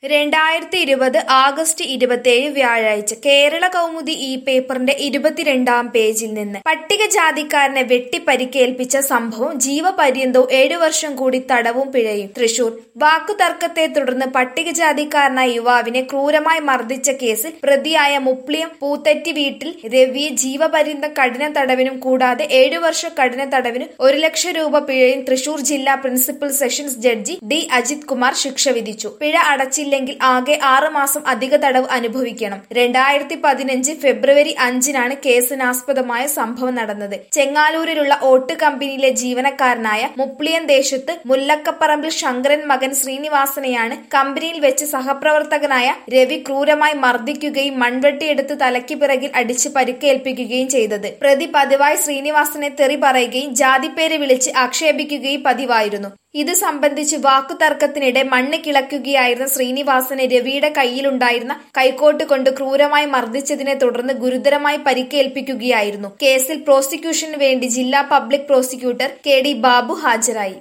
രണ്ടായിരത്തി ഇരുപത് ആഗസ്റ്റ് ഇരുപത്തിയേഴ് വ്യാഴാഴ്ച കേരള കൗമുദി ഈ പേപ്പറിന്റെ ഇരുപത്തിരണ്ടാം പേജിൽ നിന്ന് പട്ടികജാതിക്കാരനെ വെട്ടിപ്പരിക്കേൽപ്പിച്ച സംഭവം ജീവപര്യന്തവും ഏഴു വർഷം കൂടി തടവും പിഴയും തൃശൂർ വാക്കുതർക്കത്തെ തുടർന്ന് പട്ടികജാതിക്കാരനായ യുവാവിനെ ക്രൂരമായി മർദ്ദിച്ച കേസിൽ പ്രതിയായ മുപ്ലിയം പൂത്തറ്റി വീട്ടിൽ രവിയെ ജീവപര്യന്തം കഠിന തടവിനും കൂടാതെ ഏഴു വർഷ കഠിന തടവിനും ഒരു ലക്ഷം രൂപ പിഴയും തൃശൂർ ജില്ലാ principal sessions judge D Ajith Kumar ശിക്ഷ വിധിച്ചു പിഴ അടച്ചില്ലെങ്കിൽ ആകെ ആറ് മാസം അധിക തടവ് അനുഭവിക്കണം രണ്ടായിരത്തി പതിനഞ്ച് ഫെബ്രുവരി അഞ്ചിനാണ് കേസിനാസ്പദമായ സംഭവം നടന്നത് ചെങ്ങാലൂരിലുള്ള ഓട്ട് കമ്പനിയിലെ ജീവനക്കാരനായ മുപ്ലിയൻ ദേശത്ത് മുല്ലക്കപ്പറമ്പിൽ ശങ്കരൻ മകൻ ശ്രീനിവാസനെയാണ് കമ്പനിയിൽ വെച്ച് സഹപ്രവർത്തകനായ രവി ക്രൂരമായി മർദ്ദിക്കുകയും മൺവെട്ടിയെടുത്ത് തലയ്ക്ക് പിറകിൽ അടിച്ച് പരിക്കേൽപ്പിക്കുകയും ചെയ്തത് പ്രതി പതിവായി ശ്രീനിവാസനെ തെറി പറയുകയും ജാതിപ്പേര് വിളിച്ച് ആക്ഷേപിക്കുകയും പതിവായിരുന്നു ഇത് സംബന്ധിച്ച് വാക്കുതർക്കത്തിനിടെ മണ്ണ് കിളക്കുകയായിരുന്ന ശ്രീനിവാസനെ രവിയുടെ കയ്യിലുണ്ടായിരുന്ന കൈക്കോട്ട് കൊണ്ട് ക്രൂരമായി മർദ്ദിച്ചതിനെ തുടർന്ന് ഗുരുതരമായി പരിക്കേൽപ്പിക്കുകയായിരുന്നു കേസിൽ പ്രോസിക്യൂഷന് വേണ്ടി ജില്ലാ public prosecutor K D Babu ഹാജരായി